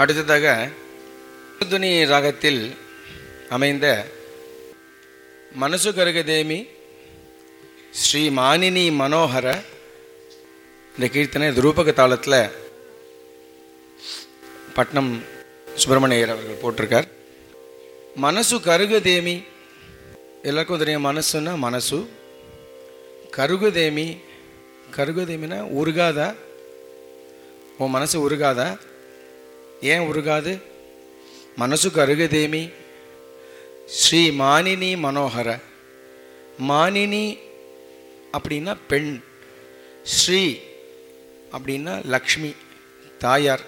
அடுத்ததாக துனி ராகத்தில் அமைந்த மனசு கருகதேமி ஸ்ரீ மானினி மனோகர இந்த கீர்த்தனை ரூபக தாளத்தில் பட்னம் சுப்பிரமணியர் அவர்கள் போட்டிருக்கார் மனசு கருகதேமி எல்லாருக்கும் தெரியும் மனசுன்னா மனசு கருகுதேமி கருகுதேமினா உருகாதா உன் மனசு உருகாதா ஏன் உருகாது மனசு கருகதேமி ஸ்ரீ மானினி மனோகர மானினி அப்படின்னா பெண் ஸ்ரீ அப்படின்னா லக்ஷ்மி தாயார்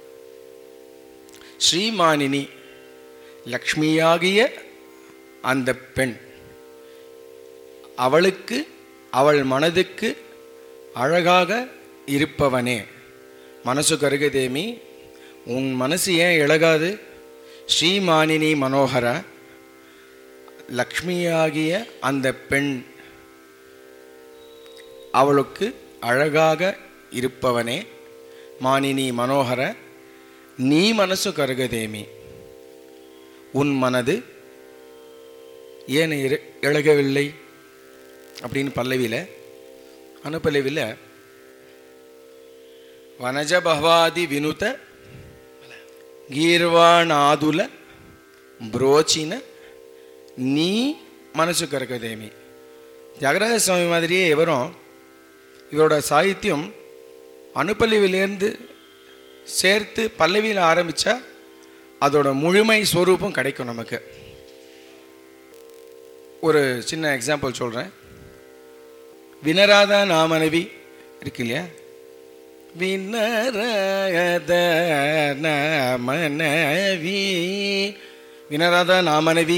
ஸ்ரீமானினி லக்ஷ்மியாகிய அந்த பெண் அவளுக்கு அவள் மனதுக்கு அழகாக இருப்பவனே மனசு கருகதேமி உன் மனசு ஏன் இழகாது ஸ்ரீமானினி மனோகர லக்ஷ்மியாகிய அந்த பெண் அவளுக்கு அழகாக இருப்பவனே மானினி மனோகர நீ மனசு கருகதேமி உன் மனது ஏன் இரு- இழகவில்லை அப்படின்னு பல்லவியில் அனுப்பல்லவியில் வனஜபவாதி வினுத கீர்வாணாதுல புரோச்சின நீ மனசு கருகதேமி தியாகராஜ சுவாமி மாதிரியே இவரும் இவரோட சாகித்யம் அனுப்பல்லவிலேருந்து சேர்த்து பல்லவியில் ஆரம்பித்தா அதோட முழுமை ஸ்வரூபம் கிடைக்கும் நமக்கு ஒரு சின்ன எக்ஸாம்பிள் சொல்கிறேன் வினராதா நாமனவி இருக்கு இல்லையா வினராத நாமனவி வினராதா நாமனவி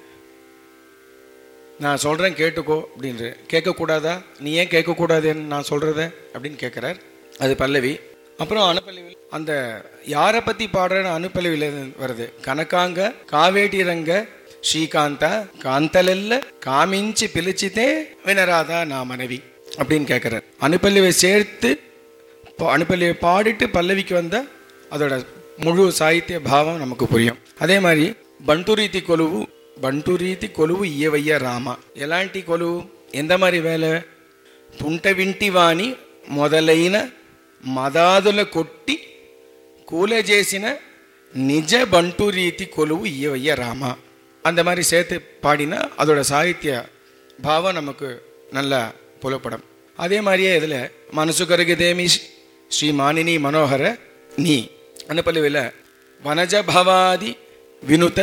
நான் சொல்கிறேன் கேட்டுக்கோ அப்படின்ற கேட்கக்கூடாதா நீ ஏன் கேட்கக்கூடாதுன்னு நான் சொல்கிறத அப்படின்னு கேட்குறார் அது பல்லவி அப்புறம் அனுப்பல்லவியில் அந்த யாரை பற்றி பாடுறன்னு அனுப்பல்லவியில் வருது கனகாங்க காவேட்டி ரங்க ஸ்ரீகாந்தா காந்தலெல்ல காமிஞ்சி பிலிச்சித்தே வினராதா நான் மனைவி அப்படின்னு கேட்குறார் அனுப்பல்லிவை சேர்த்து பா- அனுப்பல்லிவை பாடிட்டு பல்லவிக்கு வந்த அதோட முழு சாகித்ய பாவம் நமக்கு புரியும் அதே மாதிரி బంటురీతి కొలువు బంటురీతి కొలువు ఇయ్యవయ్య రామ ఎలాంటి కొలువు ఎంత మరి వేల తుంట వింటివాని మొదలైన మదాదుల కొట్టి కూలజేసిన நிஜ பண்டு ரீதி கொலுவு இயவைய ராமா அந்த மாதிரி சேர்த்து பாடினா அதோட சாகித்ய பாவம் நமக்கு நல்லா புலப்படும் அதே மாதிரியே இதில் மனசு கருகுதேமி ஸ்ரீ மானினி மனோகர நீ அனுப்பலுவில் வனஜ பவாதி வினுத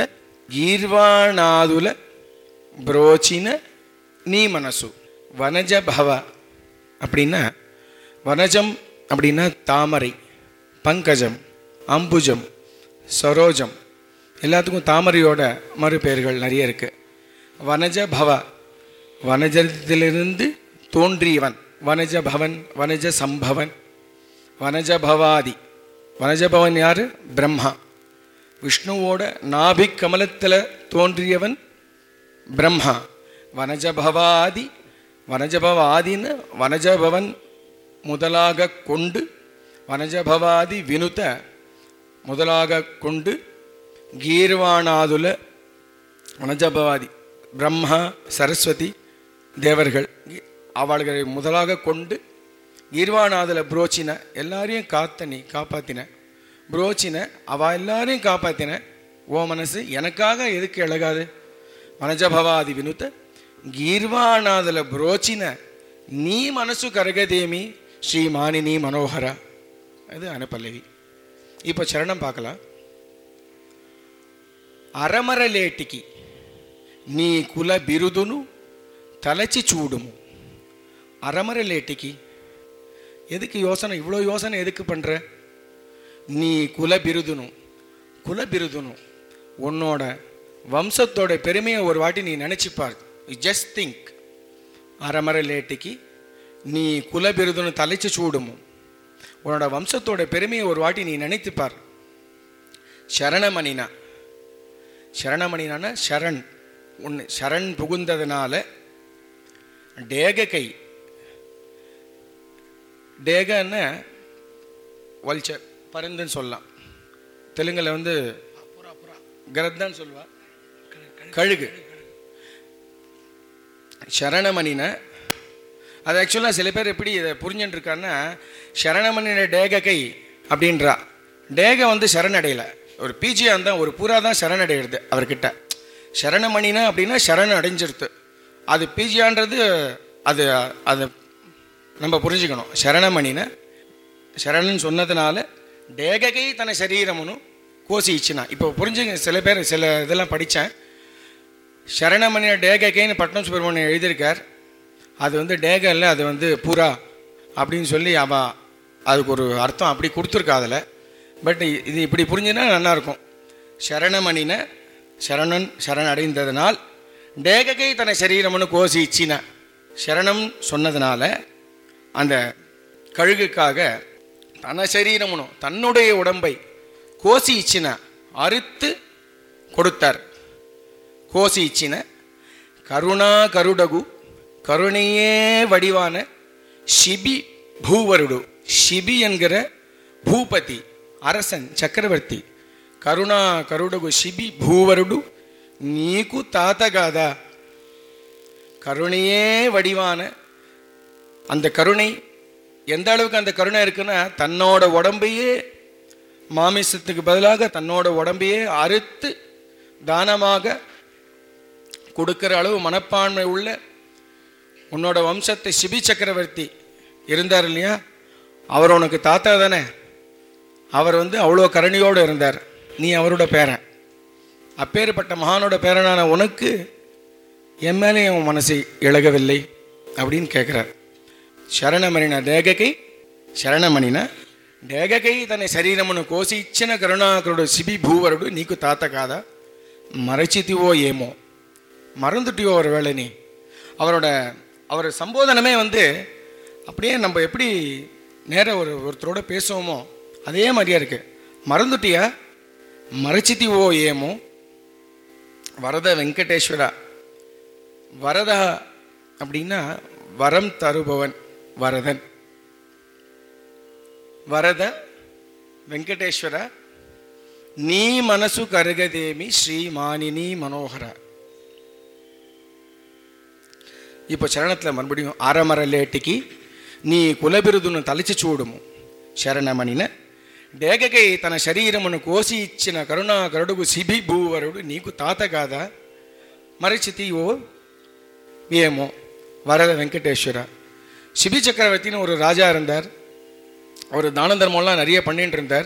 கீர்வாணாதுல புரோச்சின நீ மனசு வனஜ பவ அப்படின்னா வனஜம் அப்படின்னா தாமரை பங்கஜம் அம்புஜம் சரோஜம் எல்லாத்துக்கும் தாமரையோட மறுபெயர்கள் நிறைய இருக்கு வனஜ பவ வனஜத்திலிருந்து தோன்றியவன் வனஜ பவன் வனஜ சம்பவன் வனஜ பவாதி வனஜ பவன் யாரு பிரம்மா விஷ்ணுவோட நாபி கமலத்தில் தோன்றியவன் பிரம்மா வனஜபவாதி வனஜபவாதின்னு வனஜபவன் முதலாக கொண்டு வனஜபவாதி வினுத முதலாக கொண்டு கீர்வாணாதுல வனஜபவாதி பிரம்மா சரஸ்வதி தேவர்கள் கி- அவர்களை முதலாக கொண்டு கீர்வாணாதுல புரோச்சின எல்லாரையும் காத்த நீ காப்பாத்தின புரோச்சின அவ எல்லாரையும் காப்பாத்தின ஓ மனசு எனக்காக எதுக்கு இழகாது வனஜபவாதி வினுத்த ಗೀರ್ವಾಣಾದಲ ಬ್ರೋಚಿನ ನೀ ಮನಸ್ಸು ಕರಗದೇಮಿ ಶ್ರೀ ಮಾನಿನಿ ಮನೋಹರ அது அனுப்பல்லவி இப்போ சரணம் பார்க்கலாம் అరమరలేటికి నీ కుల బిరుదును తలచి చూడుము అరమరలేటికి எதுக்கு யோசனை இவ்வளோ யோசனை எதுக்கு பண்ணுற நீ குல பிருதுனு குல பிருதுனு உன்னோட வம்சத்தோட பெருமையை ஒரு வாட்டி நீ நினச்சிப்பார் ஜஸ்ட் திங்க் அறமரலேட்டிக்கு நீ குல பிருதுனு தலைச்சு சூடுமு உன்னோட வம்சத்தோட பெருமையை ஒரு வாட்டி நீ நினைத்துப்பார் சரணமணினா சரணமணினான சரண் உன் சரண் புகுந்ததுனால டேக கை டேகன்னு வல்ச்சர் பருந்துன்னு சொல்லலாம் தெலுங்குல வந்து கரத்தான் சொல்லுவா கழுகு சரணமணின அது ஆக்சுவலாக சில பேர் எப்படி இதை புரிஞ்சுட்டு இருக்கான்னா சரணமணின டேக கை அப்படின்றா டேக வந்து சரணடையல ஒரு பிஜியாக இருந்தால் ஒரு புறா தான் சரணடைகிறது அவர்கிட்ட சரணமணினா அப்படின்னா சரணம் அடைஞ்சிருது அது பிஜியான்றது அது அது நம்ம புரிஞ்சுக்கணும் சரணமணின சரணன் சொன்னதுனால டேககை தன சரீரமுன்னு கோசி இச்சினா இப்போ புரிஞ்சுங்க சில பேர் சில இதெல்லாம் படித்தேன் சரணமணிய டேககைன்னு பட்னம் சுப்பிரமணியம் எழுதியிருக்கார் அது வந்து டேக இல்லை அது வந்து புறா அப்படின்னு சொல்லி அவ அதுக்கு ஒரு அர்த்தம் அப்படி கொடுத்துருக்கா அதில் பட் இது இப்படி புரிஞ்சுன்னா நல்லாயிருக்கும் சரணமணின சரணன் சரண் அடைந்ததனால் டேககை தன சரீரம்னு கோசி இச்சின சரணம் சொன்னதுனால அந்த கழுகுக்காக தன சரீரமுனு தன்னுடைய உடம்பை கோசி இச்சின அறுத்து கொடுத்தார் கோசி இச்சின கருணா கருடகு கருணையே வடிவான ஷிபி பூவருடு ஷிபி என்கிற பூபதி அரசன் சக்கரவர்த்தி கருணா கருடகு ஷிபி பூவருடு நீக்கு தாத்தகாதா கருணையே வடிவான அந்த கருணை எந்த அளவுக்கு அந்த கருணை இருக்குன்னா தன்னோட உடம்பையே மாமிசத்துக்கு பதிலாக தன்னோட உடம்பையே அறுத்து தானமாக கொடுக்கிற அளவு மனப்பான்மை உள்ள உன்னோட வம்சத்தை சிபி சக்கரவர்த்தி இருந்தார் இல்லையா அவர் உனக்கு தாத்தா தானே அவர் வந்து அவ்வளோ கருணையோடு இருந்தார் நீ அவரோட பேரன் அப்பேற்பட்ட மகானோட பேரனான உனக்கு என் மேலே உன் மனசை இழகவில்லை அப்படின்னு கேட்குறார் ಶರಣಮಣಿನ ದೇಗಕೈ ಶರಣಮಣಿನ ದೇಗಕೈ ತನ್ನ ಶರೀರಮನ್ನು ಕೋಸಿ ಇಚ್ಛಿನ ಕರುಣಾಕರುಡು ಸಿಬಿ ಭೂವರುಡು ನೀಕು ತಾತ ಕಾದ மறைச்சித்திவோ ஏமோ மறந்துட்டியோ ஒரு வேளை நீ அவரோட அவர் சம்போதனமே வந்து அப்படியே நம்ம எப்படி நேராக ஒரு ஒருத்தரோட பேசுவோமோ அதே மாதிரியா இருக்கு மறந்துட்டியா மறைச்சித்திவோ ஏமோ வரத வெங்கடேஸ்வரா வரதா அப்படின்னா வரம் தருபவன் வரதன் వరద వెంకటేశ్వర నీ మనసు కరగదేమి శ్రీ మానిని మనోహర இப்போ சரணத்தில் மறுபடியும் ஆரமரலேட்டிக்கு நீ కులబిరుదును తలచి చూడుము శరణమణిన డేగకై తన శరీరమును కోసి ఇచ్చిన కరుణా గరుడుగు సిబి భూవరుడు నీకు తాత కాదా మరచితివో ఏమో வரத வெங்கடேஸ்வர சிபி சக்கரவர்த்தின்னு ஒரு ராஜா இருந்தார் அவர் தான தர்மம்லாம் நிறைய பண்ணிட்டு இருந்தார்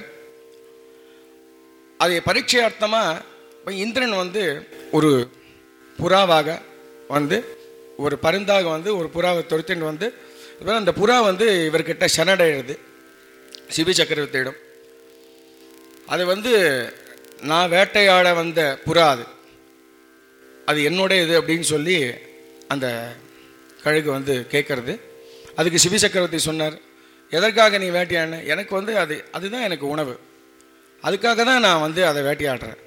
அதை பரீட்சையார்த்தமாக இப்போ இந்திரன் வந்து ஒரு புறாவாக வந்து ஒரு பருந்தாக வந்து ஒரு புறாவை துரத்திட்டு வந்து அப்புறம் அந்த புறா வந்து இவர்கிட்ட சரணடைகிறது சிபி சக்கரவர்த்தியிடம் அது வந்து நான் வேட்டையாட வந்த புறா அது அது என்னோட இது அப்படின்னு சொல்லி அந்த கழுகு வந்து கேட்கறது அதுக்கு சிபி சக்கரவர்த்தி சொன்னார் எதற்காக நீ வேட்டையாடின எனக்கு வந்து அது அதுதான் எனக்கு உணவு அதுக்காக தான் நான் வந்து அதை வேட்டையாடுறேன்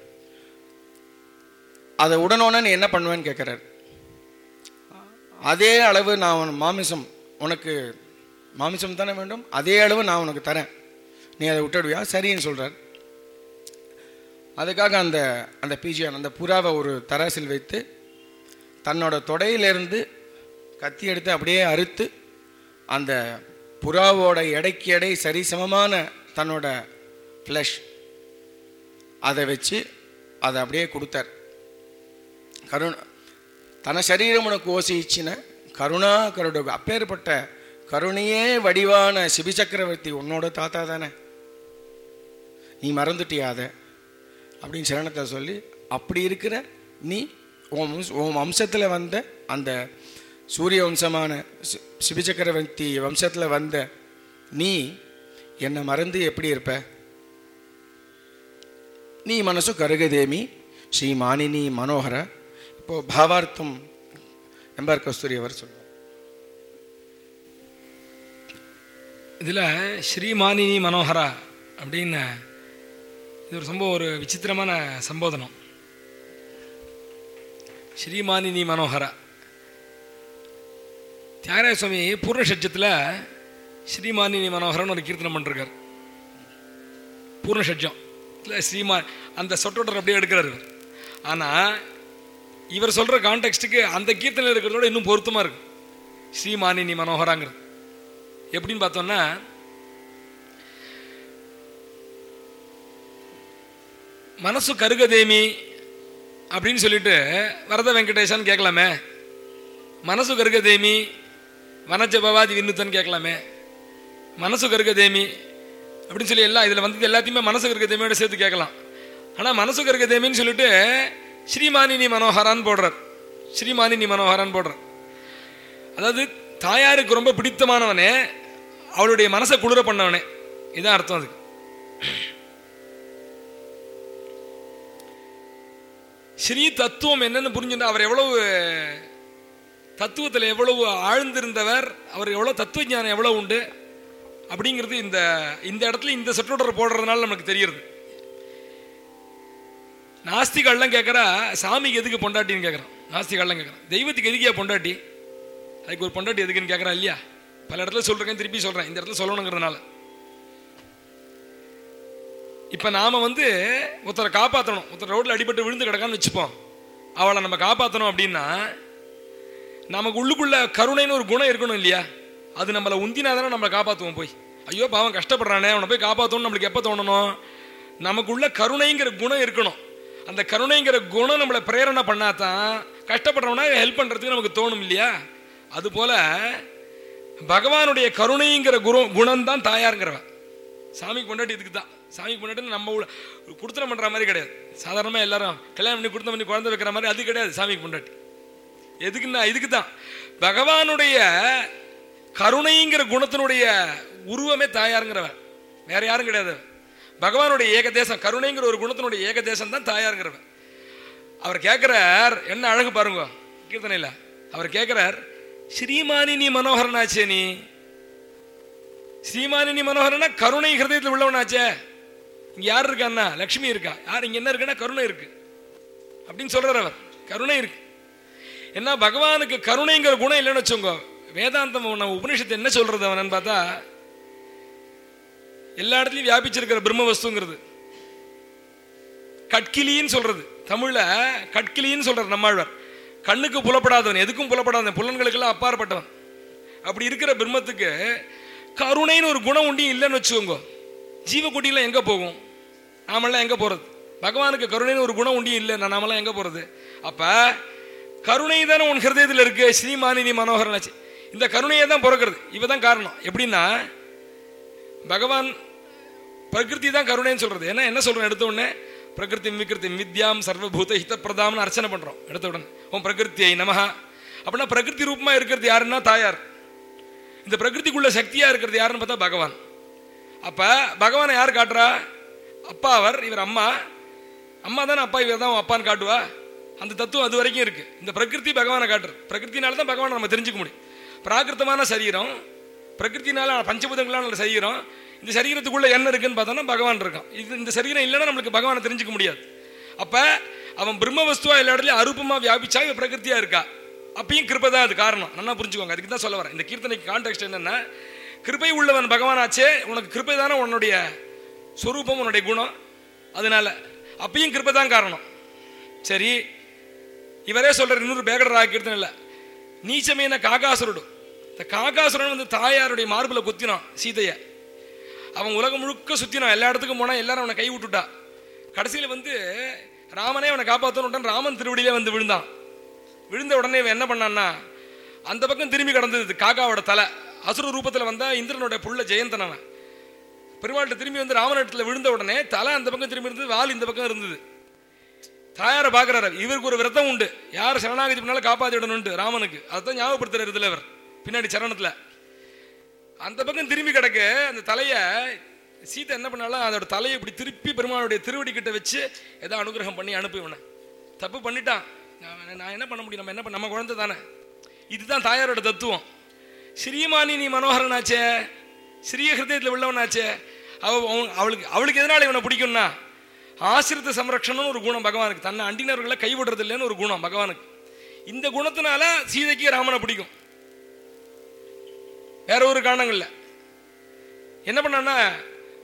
அதை உடனோன்னு நீ என்ன பண்ணுவேன்னு கேட்குறாரு அதே அளவு நான் உன் மாமிசம் உனக்கு மாமிசம் தானே வேண்டும் அதே அளவு நான் உனக்கு தரேன் நீ அதை விட்டுடுவியா சரின்னு சொல்கிறார் அதுக்காக அந்த அந்த பிஜியான் அந்த புறாவை ஒரு தராசில் வைத்து தன்னோட தொடையிலிருந்து கத்தி எடுத்து அப்படியே அறுத்து அந்த புறாவோட எடைக்கு எடை சரிசமமான தன்னோட ஃப்ளஷ் அதை வச்சு அதை அப்படியே கொடுத்தார் கருண தன சரீரமுன கோசி இச்சின கருணா கருடு அப்பேற்பட்ட கருணையே வடிவான சிபி சக்கரவர்த்தி உன்னோட தாத்தா தானே நீ மறந்துட்டியா அதை அப்படின்னு சரணத்தை சொல்லி அப்படி இருக்கிற நீ உன் வம்ச- உன் வம்சத்தில் வந்த அந்த சூரிய வம்சமான சி- சிபி சக்கரவர்த்தி வம்சத்தில் வந்த நீ என்னை மறந்து எப்படி இருப்ப நீ மனசு கருகதேமி ஸ்ரீ மானினி மனோகர இப்போ பாவார்த்தம் எம்பார் கஸ்தூரி அவர் சொல்லுவார் இதில் ஸ்ரீமானினி மனோகரா அப்படின்னு இது ஒரு சம்பவம் ஒரு விசித்திரமான சம்போதனம் ஸ்ரீமானினி மனோகரா தியாகராஜ சுவாமி பூர்ணஷட்ஜத்தில் ஸ்ரீமானினி மனோகரன் ஒரு கீர்த்தனம் பண்ணிருக்கார் பூர்ணஷட்ஜம் இல்லை ஸ்ரீமான் அந்த சொற்றொடர் அப்படியே எடுக்கிறார் இவர் ஆனால் இவர் சொல்கிற கான்டெக்ஸ்ட்டுக்கு அந்த கீர்த்தனை இருக்கிறதோட இன்னும் பொருத்தமாக இருக்கு ஸ்ரீமானினி மனோகராங்கிறது எப்படின்னு பார்த்தோம்னா மனசு கருகதேமி அப்படின்னு சொல்லிட்டு வரத வெங்கடேசன் கேட்கலாமே மனசு கருகதேமி வனஜ பவாதி விண்ணுத்தன் கேட்கலாமே மனசு கருகதேமி அப்படின்னு சொல்லி எல்லாம் இதில் வந்தது எல்லாத்தையுமே மனசு கருகதேமியோட சேர்த்து கேட்கலாம் ஆனால் மனசு கருகதேமின்னு சொல்லிட்டு ஸ்ரீமானினி மனோகரான்னு போடுறார் ஸ்ரீமானினி மனோகரான்னு போடுறார் அதாவது தாயாருக்கு ரொம்ப பிடித்தமானவனே அவளுடைய மனசை குளிர பண்ணவனே இதான் அர்த்தம் அதுக்கு ஸ்ரீ தத்துவம் என்னன்னு புரிஞ்சுட்டு அவர் எவ்வளவு தத்துவத்தில் எவ்வளவு ஆழ்ந்திருந்தவர் அவர் எவ்வளோ தத்துவ ஞானம் எவ்வளோ உண்டு அப்படிங்கிறது இந்த இந்த இடத்துல இந்த சொற்றொடர் போடுறதுனால நமக்கு தெரியுது நாஸ்திகள்லாம் கேட்குறா சாமிக்கு எதுக்கு பொண்டாட்டின்னு கேட்குறான் நாஸ்திகள்லாம் கேட்குறான் தெய்வத்துக்கு எதுக்கியா பொண்டாட்டி அதுக்கு ஒரு பொண்டாட்டி எதுக்குன்னு கேட்குறான் இல்லையா பல இடத்துல சொல்கிறேன் திருப்பி சொல்கிறேன் இந்த இடத்துல சொல்லணுங்கிறதுனால இப்போ நாம் வந்து ஒருத்தரை காப்பாற்றணும் ஒருத்தர் ரோட்டில் அடிபட்டு விழுந்து கிடக்கான்னு வச்சுப்போம் அவளை நம்ம காப்பாற்றணும் அப்படின்னா நமக்கு உள்ளுக்குள்ள கருணைன்னு ஒரு குணம் இருக்கணும் இல்லையா அது நம்மளை உந்தினா தானே நம்மளை காப்பாற்றுவோம் போய் ஐயோ பாவம் கஷ்டப்படுறானே அவனை போய் காப்பாற்றணும் நம்மளுக்கு எப்போ தோணணும் நமக்குள்ள கருணைங்கிற குணம் இருக்கணும் அந்த கருணைங்கிற குணம் நம்மளை பிரேரணை பண்ணாதான் கஷ்டப்படுறவனா ஹெல்ப் பண்ணுறதுக்கு நமக்கு தோணும் இல்லையா அதுபோல பகவானுடைய கருணைங்கிற குணம் குணம் தான் தாயாருங்கிறவன் சாமிக்கு கொண்டாட்டி இதுக்கு தான் சாமிக்கு கொண்டாட்டி நம்ம உள்ள குடுத்தனம் பண்ணுற மாதிரி கிடையாது சாதாரணமாக எல்லாரும் கல்யாணம் பண்ணி குடுத்தம் பண்ணி குழந்தை வைக்கிற மாதிரி அது கிடையாது சாமிக்கு கொண்டாட்டி எதுக்குன்னா இதுக்கு தான் பகவானுடைய கருணைங்கிற குணத்தினுடைய உருவமே தாயாருங்கிறவன் வேற யாரும் கிடையாது பகவானுடைய ஏகதேசம் கருணைங்கிற ஒரு குணத்தினுடைய ஏகதேசம் தான் தாயாருங்கிறவன் அவர் கேட்குறார் என்ன அழகு பாருங்க கீர்த்தனையில் அவர் கேட்குறார் ஸ்ரீமானினி மனோகரனாச்சே நீ ஸ்ரீமானினி மனோகரனா கருணை ஹிருதயத்தில் உள்ளவனாச்சே இங்க யார் இருக்கான்னா லக்ஷ்மி இருக்கா யார் இங்க என்ன இருக்குன்னா கருணை இருக்கு அப்படின்னு சொல்றார் அவர் கருணை இருக்கு என்ன பகவானுக்கு கருணைங்கிற குணம் இல்லைன்னு வச்சுக்கோங்க வேதாந்தம் நம்ம உபனிஷத்து என்ன சொல்றது அவனன்னு பார்த்தா எல்லா இடத்துலையும் வியாபிச்சிருக்கிற பிரம்ம வஸ்துங்கிறது கட்கிலின்னு சொல்றது தமிழ்ல கட்கிலின்னு சொல்றார் நம்மாழ்வார் கண்ணுக்கு புலப்படாதவன் எதுக்கும் புலப்படாதவன் புலன்களுக்கெல்லாம் அப்பாற்பட்டவன் அப்படி இருக்கிற பிரம்மத்துக்கு கருணைன்னு ஒரு குணம் உண்டியும் இல்லைன்னு வச்சுக்கோங்க ஜீவக்குட்டிலாம் எங்கே போகும் நாமெல்லாம் எங்கே போகிறது பகவானுக்கு கருணைன்னு ஒரு குணம் உண்டியும் இல்லை நாமெல்லாம் எங்கே போகிறது அப்போ கருணை தானே உன் ஹிருதயத்தில் இருக்கு ஸ்ரீமானினி மனோகரனாச்சு இந்த கருணையை தான் பிறக்கிறது இவ தான் காரணம் எப்படின்னா பகவான் பிரகிருதி தான் கருணைன்னு சொல்றது ஏன்னா என்ன சொல்றோம் எடுத்த உடனே பிரகிருதி விகிருதி வித்யாம் சர்வபூத ஹிதப்பிரதாம்னு அர்ச்சனை பண்றோம் எடுத்த உடனே உன் பிரகிருத்தியை நமஹா அப்படின்னா பிரகிருதி ரூபமா இருக்கிறது யாருன்னா தாயார் இந்த பிரகிருதிக்குள்ள சக்தியா இருக்கிறது யாருன்னு பார்த்தா பகவான் அப்ப பகவானை யார் காட்டுறா அப்பா அவர் இவர் அம்மா அம்மா தானே அப்பா இவர் தான் அப்பான்னு காட்டுவா அந்த தத்துவம் அது வரைக்கும் இருக்கு இந்த பிரகிருதி பகவானை காட்டுறது பிரகிருத்தினால தான் பகவானை நம்ம தெரிஞ்சுக்க முடியும் பிராகிருத்தமான சரீரம் பிரகிருத்தினால பஞ்சபூதங்களான சரீரம் இந்த சரீரத்துக்குள்ள என்ன இருக்குன்னு பார்த்தோம்னா பகவான் இருக்கான் இது இந்த சரீரம் இல்லைன்னா நம்மளுக்கு பகவானை தெரிஞ்சுக்க முடியாது அப்ப அவன் பிரம்ம வஸ்துவா எல்லா இடத்துலயும் அரூபமா வியாபிச்சா இவ பிரகிருத்தியா இருக்கா அப்பயும் கிருபை தான் அது காரணம் நல்லா புரிஞ்சுக்கோங்க அதுக்கு தான் சொல்ல வரேன் இந்த கீர்த்தனைக்கு கான்டெக்ட் என்னன்னா கிருபை உள்ளவன் பகவானாச்சே உனக்கு கிருபை தானே உன்னுடைய சொரூபம் உன்னுடைய குணம் அதனால அப்பயும் கிருபை தான் காரணம் சரி இவரே சொல்ற இன்னொரு பேகடரா கீர்த்தனை இல்லை நீச்சமேன காகாசுருடு இந்த காகாசுரன் வந்து தாயாருடைய மார்பில் குத்தினான் சீதையை அவன் உலகம் முழுக்க சுத்தினான் எல்லா இடத்துக்கும் போனான் எல்லாரும் அவனை கை விட்டுட்டா கடைசியில் வந்து ராமனே அவனை காப்பாற்றணும் ராமன் திருவடியிலே வந்து விழுந்தான் விழுந்த உடனே இவன் என்ன பண்ணான்னா அந்த பக்கம் திரும்பி கடந்தது காக்காவோட தலை அசுர ரூபத்தில் வந்தா இந்திரனுடைய புள்ள ஜெயந்தன் அவன் பெருமாள்கிட்ட திரும்பி வந்து ராமனிடத்தில் விழுந்த உடனே தலை அந்த பக்கம் திரும்பி இருந்தது வால் இந்த பக்கம் இருந்தது தாயாரை பார்க்குறாரு இவருக்கு ஒரு விரதம் உண்டு யார் சரணாகதி பண்ணாலும் காப்பாற்றிடணும்ட்டு ராமனுக்கு அதான் ஞாபகப்படுத்துறாரு இதுல இவர் பின்னாடி சரணத்தில் அந்த பக்கம் திரும்பி கிடக்க அந்த தலையை சீதை என்ன பண்ணாலும் அதோட தலையை இப்படி திருப்பி பெருமாளுடைய திருவடி கிட்ட வச்சு ஏதோ அனுகிரகம் பண்ணி அனுப்பி இவனை தப்பு பண்ணிட்டான் நான் நான் என்ன பண்ண முடியும் நம்ம என்ன பண்ண நம்ம குழந்தை தானே இதுதான் தாயாரோட தத்துவம் ஸ்ரீமானி நீ மனோகரனாச்சே ஸ்ரீய ஹிருதயத்தில் உள்ளவனாச்சே அவ அவன் அவளுக்கு அவளுக்கு எதனால இவனை பிடிக்கும்னா ஆசிரித்த சம்ரக்ஷணம்னு ஒரு குணம் பகவானுக்கு தன்னை அண்டினர்களை கைவிடுறது இல்லைன்னு ஒரு குணம் பகவானுக்கு இந்த குணத்தினால சீதைக்கு ராமனை பிடிக்கும் வேற ஒரு காரணங்கள் இல்லை என்ன பண்ணான்னா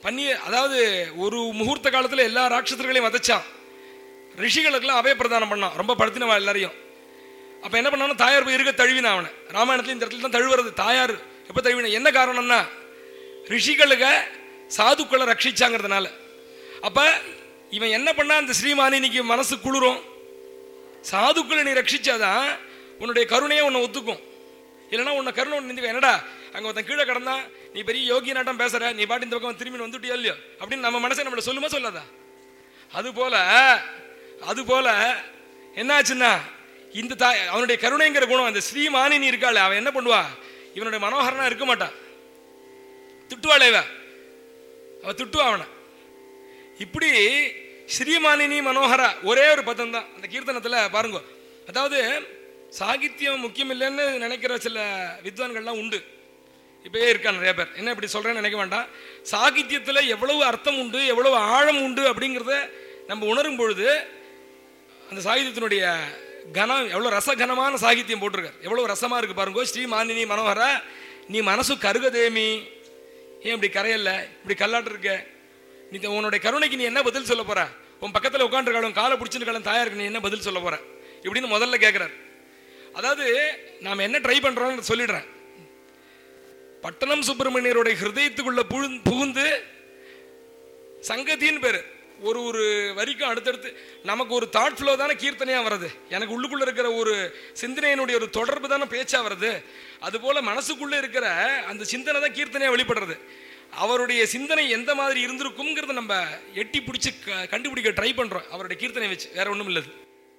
பண்ணி அதாவது ஒரு முகூர்த்த காலத்தில் எல்லா ராட்சசர்களையும் வதைச்சான் ரிஷிகளுக்கெல்லாம் அபய பிரதானம் பண்ணான் ரொம்ப படுத்தினவா எல்லாரையும் அப்போ என்ன பண்ணாலும் தாயார் போய் இருக்க தழுவினா அவனை ராமாயணத்துல இந்த இடத்துல தான் தழுவுறது தாயார் எப்போ தழுவின என்ன காரணம்னா ரிஷிகளுக்கு சாதுக்களை ரட்சிச்சாங்கிறதுனால அப்போ இவன் என்ன பண்ணா அந்த ஸ்ரீமானினிக்கு மனசு குளிரும் சாதுக்களை நீ ரட்சிச்சாதான் உன்னுடைய கருணையை உன்னை ஒத்துக்கும் இல்லைன்னா உன்னை கருணை ஒன்று நின்று என்னடா அங்கே ஒருத்தன் கீழே கிடந்தான் நீ பெரிய யோகி நாட்டம் பேசுற நீ பாட்டு இந்த பக்கம் திரும்பி வந்துட்டியா இல்லையோ அப்படின்னு நம்ம மனசை நம்மளை சொல்லுமா சொல்லாதா அது போல அது போல என்னாச்சுன்னா இந்த தாய் அவனுடைய கருணைங்கிற குணம் அந்த ஸ்ரீமானினி இருக்காள் அவன் என்ன பண்ணுவா இவனுடைய மனோகரனா இருக்க மாட்டான் திட்டுவாளே இவ அவ திட்டுவா அவனை இப்படி ஸ்ரீமானினி மனோகரா ஒரே ஒரு பதம் தான் அந்த கீர்த்தனத்தில் பாருங்க அதாவது சாகித்யம் முக்கியம் இல்லைன்னு நினைக்கிற சில வித்வான்கள்லாம் உண்டு இப்பயே இருக்கா நிறைய பேர் என்ன இப்படி சொல்றேன்னு நினைக்க வேண்டாம் சாகித்யத்தில் எவ்வளவு அர்த்தம் உண்டு எவ்வளவு ஆழம் உண்டு அப்படிங்கிறத நம்ம உணரும் பொழுது அந்த சாகித்யத்தினுடைய கனம் எவ்வளோ ரசகனமான சாகித்யம் போட்டிருக்கார் எவ்வளோ ரசமாக இருக்கு பாருங்க ஸ்ரீ மானினி மனோகரா நீ மனசு கருகதேமி ஏன் இப்படி கரையல்ல இப்படி கல்லாட்டு இருக்க நீ த- உன்னுடைய கருணைக்கு நீ என்ன பதில் சொல்ல போற உன் பக்கத்தில் உட்காந்துருக்காளும் காலை பிடிச்சிருக்காளும் தாயாருக்கு நீ என்ன பதில் சொல்ல போற இப்படின்னு முதல்ல கேட்குறாரு அதாவது நாம் என்ன ட்ரை பண்ணுறோம்னு சொல்லிடுறேன் பட்டணம் சுப்பிரமணியருடைய ஹிருதயத்துக்குள்ள புகு புகுந்து சங்கத்தின்னு பேர் ஒரு ஒரு வரிக்கும் அடுத்தடுத்து நமக்கு ஒரு தாட் ஃப்ளோ தானே கீர்த்தனையாக வருது எனக்கு உள்ளுக்குள்ள இருக்கிற ஒரு சிந்தனையினுடைய ஒரு தொடர்பு தானே பேச்சா வருது அதுபோல மனசுக்குள்ள இருக்கிற அந்த சிந்தனை தான் கீர்த்தனையாக வெளிப்படுறது அவருடைய சிந்தனை எந்த மாதிரி இருந்திருக்குங்கிறத நம்ம எட்டி பிடிச்சி க- கண்டுபிடிக்க ட்ரை பண்றோம் அவருடைய கீர்த்தனை வச்சு வேற ஒண்ணும் இல்லது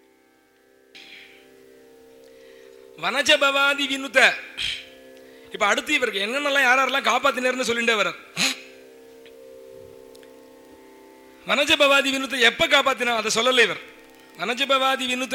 வனஜபவாதி வினுத இப்ப அடுத்து இவருக்கு என்னென்னலாம் யார் யாரெல்லாம் காப்பாத்தினார்னு சொல்லிட்டே வர்றார் வனஜபவாதி வினுத்த எப்ப காப்பாத்தினா அதை சொல்லல இவர் வனஜபவாதி வினுத்த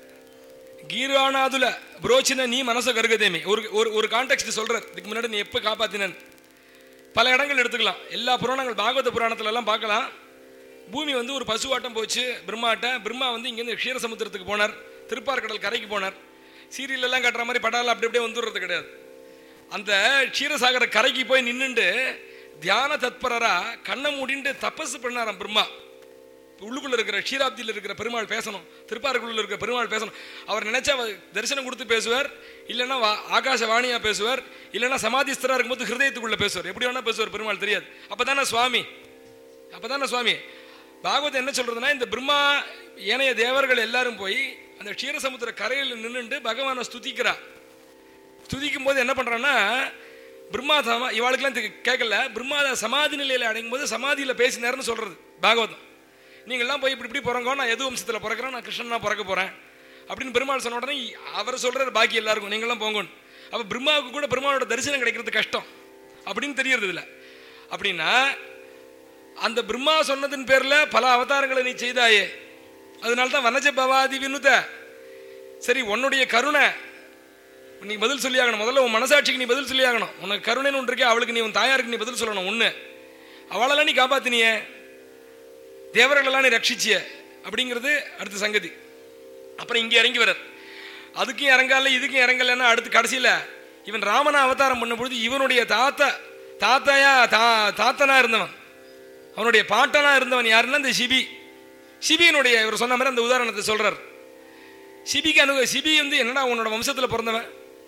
கீரானாதுல புரோச்சின நீ மனச கருகதேமி ஒரு ஒரு ஒரு கான்டெக்ட் சொல்றார் இதுக்கு முன்னாடி நீ எப்ப காப்பாத்தினன் பல இடங்கள் எடுத்துக்கலாம் எல்லா புராணங்கள் பாகவத புராணத்துல எல்லாம் பார்க்கலாம் பூமி வந்து ஒரு பசுவாட்டம் போச்சு பிரம்மாட்ட பிரம்மா வந்து இங்கேருந்து க்ஷீரசமுத்திரத்துக்கு போனார் திருப்பார்கடல் கரைக்கு போனார் சீரியல் எல்லாம் கட்டுற மாதிரி படால அப்படி அப்படியே வந்துடுறது கிடையாது அந்த க்ஷீரசாகர கரைக்கு போய் நின்னுண்டு தியான தத்பரரா கண்ணை மூடிண்டு தபசு பண்ணாராம் பிரம்மா உள்ளுக்குள்ள இருக்கிற க்ஷீராப்தியில் இருக்கிற பெருமாள் பேசணும் திருப்பார்குள்ள இருக்கிற பெருமாள் பேசணும் அவர் நினைச்சா அவர் தரிசனம் கொடுத்து பேசுவார் இல்லைன்னா வா- ஆகாசவாணியா பேசுவார் இல்லைன்னா சமாதிஸ்தரா இருக்கும்போது ஹிருதயத்துக்குள்ள பேசுவார் எப்படி வேணா பேசுவார் பெருமாள் தெரியாது அப்பதானே சுவாமி அப்பதானே சுவாமி பாகவத் என்ன சொல்றதுன்னா இந்த பிரம்மா ஏனைய தேவர்கள் எல்லாரும் போய் அந்த க்ஷீரசமுத்திர கரையில் நின்னுண்டு பகவானை ஸ்துதிக்கிறா துதிக்கும் போது என்ன பண்றான்னா பிரம்மா சமா இவாளுக்கெல்லாம் தெ- கேட்கல பிரம்மா சமாதி நிலையில அடையும் போது சமாதியில பேசினார்னு சொல்றது பாகவதம் நீங்கள்லாம் போய் இப்படி இப்படி பிறங்கோ நான் எது வம்சத்தில் பிறக்கிறேன் நான் கிருஷ்ணனா பிறக்க போறேன் அப்படின்னு பெருமாள் சொன்ன உடனே அவர் சொல்றாரு பாக்கி எல்லாருக்கும் நீங்களாம் போங்கன்னு அப்ப பிரம்மாவுக்கு கூட பெருமாளோட தரிசனம் கிடைக்கிறது கஷ்டம் அப்படின்னு தெரியறது இல்ல அப்படின்னா அந்த பிரம்மா சொன்னதின் பேர்ல பல அவதாரங்களை நீ செய்தாயே அதனால தான் வனஜ பவாதி வினுத சரி உன்னுடைய கருணை நீ பதில் சொல்லியாகணும் முதல்ல உன் மனசாட்சிக்கு நீ பதில் சொல்லியாகணும் உனக்கு கருணைன்னு ஒன்று இருக்கே அவளுக்கு நீ உன் தாயாருக்கு நீ பதில் சொல்லணும் ஒன்று அவளெல்லாம் நீ காப்பாத்தினியே தேவர்களெல்லாம் நீ ரட்சிச்சிய அப்படிங்கிறது அடுத்த சங்கதி அப்புறம் இங்கே இறங்கி வர்றார் அதுக்கும் இறங்கல இதுக்கும் இறங்கலைன்னா அடுத்து கடைசியில் இவன் ராமனா அவதாரம் பண்ணும் பொழுது இவனுடைய தாத்தா தாத்தாயா தா தாத்தனா இருந்தவன் அவனுடைய பாட்டனா இருந்தவன் யாருன்னா இந்த சிபி சிபியினுடைய இவர் சொன்ன மாதிரி அந்த உதாரணத்தை சொல்றார் சிபிக்கு அனு சிபி வந்து என்னடா உன்னோட வம்சத்தில் பிறந்தவன்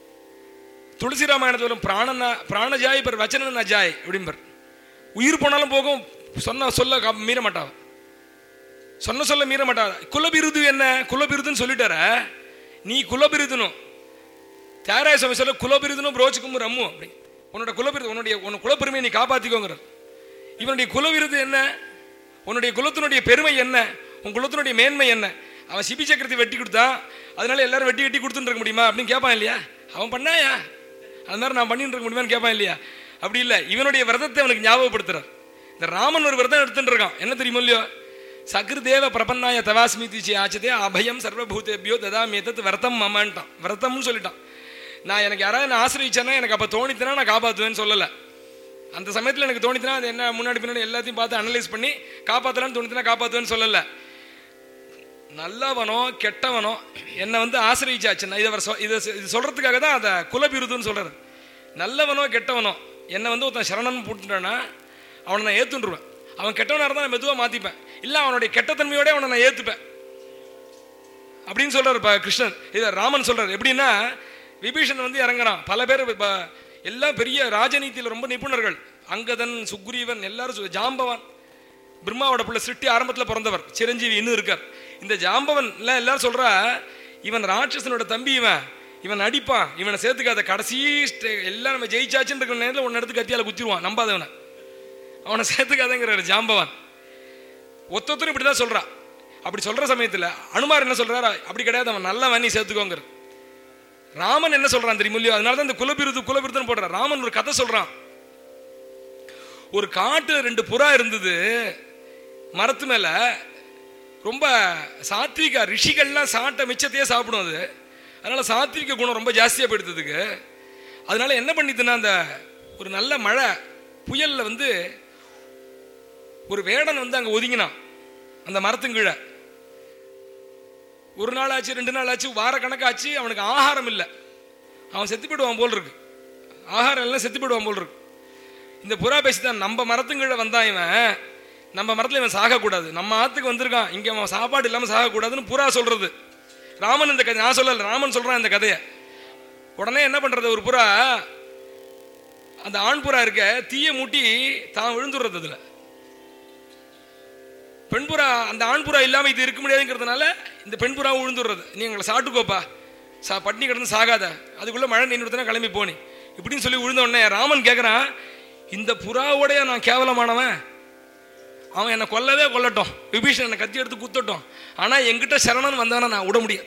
துளசி ராமாயணத்தில் வரும் பிராணனா பிராணஜாய் பர் வச்சன ஜாய் அப்படிம்பர் உயிர் போனாலும் போகும் சொன்ன சொல்ல கா- மீற மாட்டான் சொன்ன சொல்ல மீற மாட்டான் குலபிருது என்ன குலபிருதுன்னு சொல்லிட்டார நீ குலபிருதுனும் தியாகராய சுவாமி சொல்ல குலபிருதுனும் புரோச்சுக்கும் ரம்மு அப்படி உன்னோட குலபிருது உன்னுடைய உன் குலப்பெருமையை நீ காப்பாத்திக்கோங்கிறார் இவனுடைய குலவிருது என்ன உன்னுடைய குலத்தினுடைய பெருமை என்ன உன் குலத்தினுடைய மேன்மை என்ன அவன் சிபி சக்கரத்தை வெட்டி கொடுத்தான் அதனால எல்லாரும் வெட்டி வெட்டி கொடுத்துட்டு இருக்க முடியுமா அப்படின்னு கேட்பான் இல்லையா அவன் பண்ணாயா அது மாதிரி நான் பண்ணிட்டு இருக்க முடியுமான்னு கேட்பான் இல்லையா அப்படி இல்லை இவனுடைய விரதத்தை அவனுக்கு ஞாபகப்படுத்துறார் இந்த ராமன் ஒரு விரதம் எடுத்துட்டு இருக்கான் என்ன தெரியுமோ இல்லையோ சகிருதேவ பிரபன்னாய தவாஸ்மிதி சி ஆச்சதே அபயம் சர்வபூதேபியோ ததாமி எதத் விரதம் மமன்ட்டான் விரதம்னு சொல்லிட்டான் நான் எனக்கு யாராவது நான் ஆசிரியச்சேன்னா எனக்கு அப்போ தோணித்தனா நான் காப்பாற்றுவேன்னு சொல்லலை அந்த சமயத்தில் எனக்கு தோணித்துனா அது என்ன முன்னாடி பின்னாடி எல்லாத்தையும் பார்த்து அனலைஸ் பண்ணி காப்பாற்றலான்னு தோணித்துனா காப்பாற்றுவேன்னு சொல்லலை நல்லவனோ கெட்டவனோ என்னை வந்து ஆசிரியிச்சாச்சு நான் இதை அவர் சொ- இதை சொ- இது சொல்கிறதுக்காக தான் அதை குலபிருதுன்னு சொல்கிறார் நல்லவனோ கெட்டவனோ என்னை வந்து ஒருத்தன் சரணன் போட்டுட்டானா அவனை நான் ஏத்துன்றுவேன் அவன் கெட்டவனா இருந்தா நான் மெதுவா மாத்திப்பேன் இல்ல அவனுடைய கெட்டத்தன்மையோட அவனை நான் ஏத்துப்பேன் அப்படின்னு சொல்றாரு இப்ப கிருஷ்ணன் இத ராமன் சொல்றாரு எப்படின்னா விபீஷன் வந்து இறங்குறான் பல பேர் இப்ப எல்லாம் பெரிய ராஜநீதியில ரொம்ப நிபுணர்கள் அங்கதன் சுக்ரீவன் எல்லாரும் சொ- ஜாம்பவான் பிரம்மாவோட பிள்ளை சிருஷ்டி ஆரம்பத்துல பிறந்தவர் சிரஞ்சீவி இன்னும் இருக்கார் இந்த ஜாம்பவன் எல்லாம் எல்லாரும் சொல்றா இவன் ராட்சசனோட தம்பி இவன் இவன் அடிப்பான் இவனை சேர்த்துக்காத கடைசி ஸ்டே- எல்லாம் நம்ம ஜெயிச்சாச்சுன்னு இருக்கிற நேரத்தில் ஒன்னு எடுத்து கத்தியால குத்திடுவான் நம்பாதவனை அவனை சேர்த்துக்காதங்கிறாரு ஜாம்பவான் ஒத்தொத்தரும் இப்படி தான் சொல்றா அப்படி சொல்ற சமயத்துல அனுமார் என்ன சொல்றாரு அப்படி கிடையாது அவன் நல்லவன் நீ சேர்த்துக்கோங்கிற ராமன் என்ன சொல்றான் தெரியுமில்லையோ அதனால தான் இந்த குலபிருது குலபிருதுன்னு போடுறான் ராமன் ஒரு கதை சொல்றான் ஒரு காட்டுல ரெண்டு புறா இருந்தது மரத்து மேல ரொம்ப சாத்விக ரிஷிகள்லாம் சாப்பிட்ட மிச்சத்தையே சாப்பிடும் அது அதனால சாத்விக குணம் ரொம்ப ஜாஸ்தியா போயிடுறதுக்கு அதனால என்ன பண்ணிதுன்னா அந்த ஒரு நல்ல மழை புயல்ல வந்து ஒரு வேடன் வந்து அங்க ஒதுங்கினான் அந்த மரத்துங்கீழே ஒரு நாள் ஆச்சு ரெண்டு நாள் ஆச்சு வார கணக்காச்சு அவனுக்கு ஆகாரம் இல்லை அவன் செத்து போயிடுவான் போல் இருக்கு ஆகாரம் எல்லாம் செத்து போயிடுவான் போல் இருக்கு இந்த புறா பேசிதான் நம்ம மரத்துங்கீழே வந்தான் இவன் நம்ம மரத்துல இவன் சாகக்கூடாது நம்ம ஆத்துக்கு வந்திருக்கான் இங்க அவன் சாப்பாடு இல்லாம சாகக்கூடாதுன்னு புறா சொல்றது ராமன் இந்த கதை நான் சொல்லல ராமன் சொல்றான் இந்த கதையை உடனே என்ன பண்றது ஒரு புறா அந்த ஆண் புறா இருக்க தீய மூட்டி தான் விழுந்துடுறது அதுல பெண்புறா அந்த ஆண்புறா இல்லாம இது இருக்க முடியாதுங்கிறதுனால இந்த பெண்புறா விழுந்துடுறது நீ எங்களை சாப்பிட்டுக்கோப்பா சா பட்னி கிடந்து சாகாத அதுக்குள்ள மழை நின்றுனா கிளம்பி போனி இப்படின்னு சொல்லி விழுந்த உடனே ராமன் கேட்குறான் இந்த புறாவோடைய நான் கேவலமானவன் அவன் என்னை கொல்லவே கொல்லட்டும் விபீஷன் என்னை கத்தி எடுத்து குத்தட்டும் ஆனா என்கிட்ட சரணன் வந்தானா நான் விட முடியாது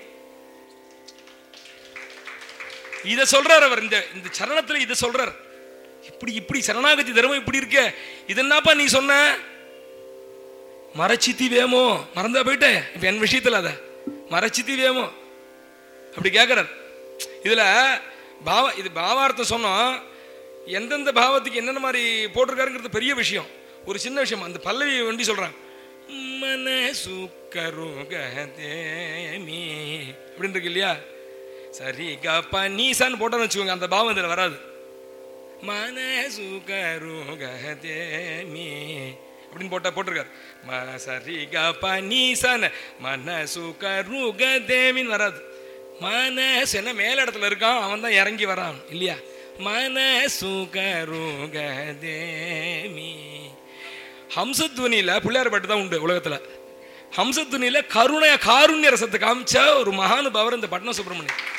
இதை சொல்றார் அவர் இந்த இந்த சரணத்துல இதை சொல்றார் இப்படி இப்படி சரணாகதி தர்மம் இப்படி இருக்க இது என்னப்பா நீ சொன்ன மரச்சித்தி வேமோ மறந்தா போயிட்டேன் இப்போ என் விஷயத்தில் அதை மரச்சித்தி வேமோ அப்படி கேட்குறார் இதில் பாவ இது பாவார்த்தம் சொன்னோம் எந்தெந்த பாவத்துக்கு என்னென்ன மாதிரி போட்டிருக்காருங்கிறது பெரிய விஷயம் ஒரு சின்ன விஷயம் அந்த பல்லவி வண்டி சொல்கிறான் மனசு கருகதேமி அப்படின்னு இருக்கு இல்லையா சரி கப்பா நீசான்னு போட்டோன்னு வச்சுக்கோங்க அந்த பாவம் இதில் வராது மனசு கருகதேமி அப்படின்னு போட்டா போட்டிருக்காரு ம சரி க ப நீ சன மனசு கருகதேமின்னு வராது மனசு என்ன மேல இடத்துல இருக்கான் அவன் தான் இறங்கி வரான் இல்லையா மனசு கருகதேமி ஹம்சத்வனியில பிள்ளையார் பாட்டு தான் உண்டு உலகத்துல ஹம்சத்வனியில கருணை காருண்ய ரசத்தை காமிச்ச ஒரு மகானுபாவர் இந்த பட்ன சுப்பிரமணியம்